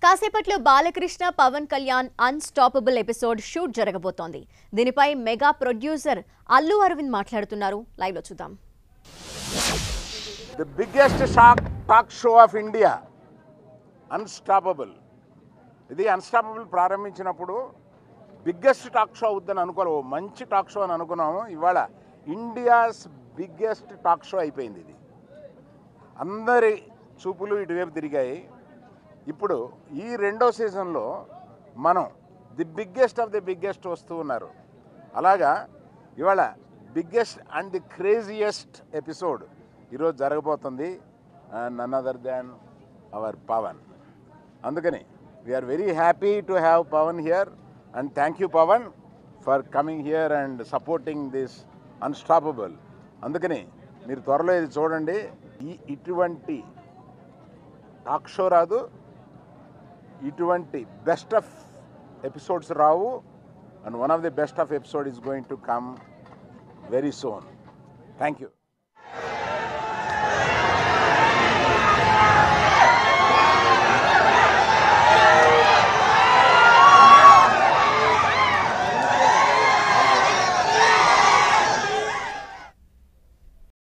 కాసేపట్లో Balakrishna Pawan Kalyan unstoppable episode shoot జరగబోతోంది దీనిపై మెగా ప్రొడ్యూసర్ అల్లు అరవింద్ మాట్లాడుతున్నారు లైవ్ లో చూద్దాం the biggest shock talk show of India unstoppable ఇది అన్స్టాపబుల్ ప్రారంభించినప్పుడు బిగ్గెస్ట్ టాక్ షో అవుద్దని అనుకోలే ఓ మంచి టాక్ షో అని అనుకున్నాము ఇవాళ ఇండియాస్ బిగ్గెస్ట్ టాక్ షో అయిపోయింది ఇది అందరి చూపులు ఇటువైపు తిరిగాయి ఇప్పుడు ఈ రెండో సీజన్లో మనం the biggest of the biggest వస్తూ ఉన్నారు అలాగా ఇవాళ biggest and the craziest episode ఈరోజు జరగబోతుంది none other than our Pawan అందుకని we're very happy to have Pawan here and thank you Pawan for coming here and supporting this unstoppable అందుకని మీరు త్వరలో ఇది చూడండి ఈ ఇటువంటి టాక్ షో రాదు ఇటువంటి బెస్ట్ ఆఫ్ ఎపిసోడ్స్ రావు and one of the best of episode is going to come very soon thank you